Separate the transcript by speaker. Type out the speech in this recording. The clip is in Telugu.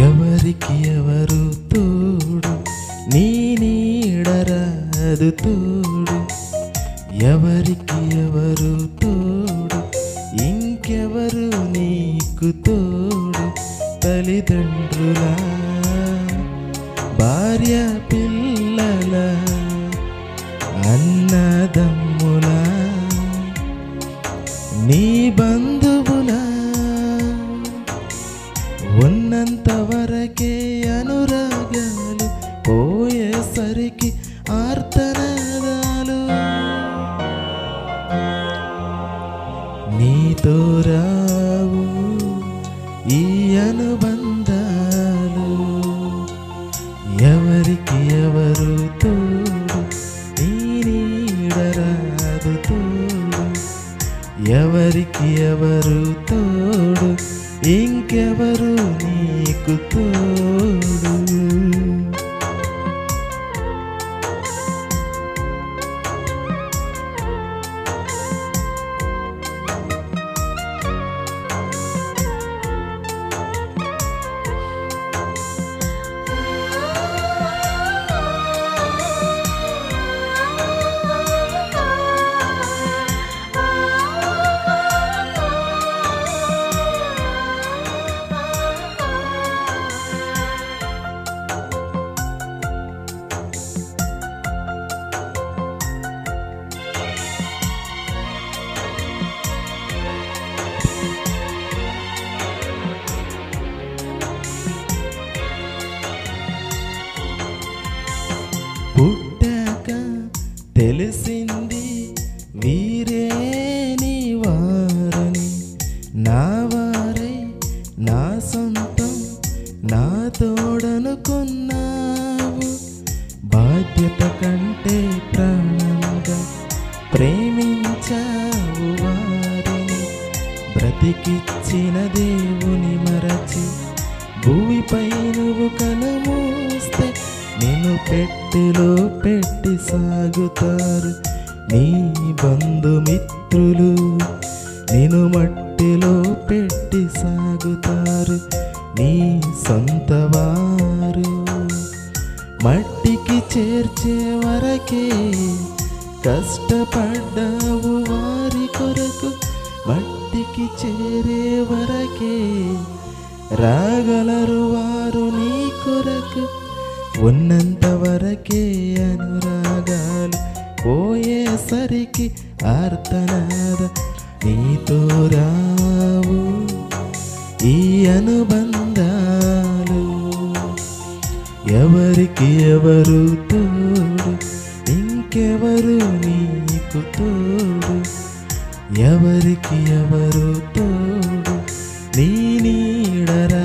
Speaker 1: ఎవరికి ఎవరు తోడు నీ నీడరాదు తోడు ఎవరికి ఎవరు తోడు ఇంకెవరు నీకు తోడు తల్లిదండ్రులా భార్య పిల్లల అన్నదమ్ములా నీ బంధువులా ఉన్నంత వరకే అనురాగాలు పోయేసరికి ఆర్తనాదాలు నీతో రావు ఈ అనుబంధాలు ఎవరికి ఎవరు తోడు నీ నీడరాదు తోడు ఎవరికి ఎవరు తోడు ఇంకెవరు నీకు తోడు పుట్టాక తెలిసింది వీరే నీ వారని నా వారై నా సొంతం నా తోడనుకున్నావు బాధ్యత కంటే ప్రాణంగా ప్రేమించావు వారిని బ్రతికిచ్చిన దేవుని మరచి భూమిపై నువ్వు కనుమూస్తే నిన్ను పెట్టెలో పెట్టి సాగుతారు నీ బంధుమిత్రులు నిన్ను మట్టిలో పెట్టి సాగుతారు నీ సొంత వారు మట్టికి చేర్చే వరకే కష్టపడ్డావు వారి కొరకు మట్టికి చేరే వరకే రాగలరు వారు నీ కొరకు ఉన్నంత వరకే అనురాగాలు పోయేసరికి ఆర్తనాద నీతో రావు ఈ అనుబంధాలు ఎవరికి ఎవరు తోడు ఇంకెవరు నీకు తోడు ఎవరికి ఎవరు తోడు నీ నీడరా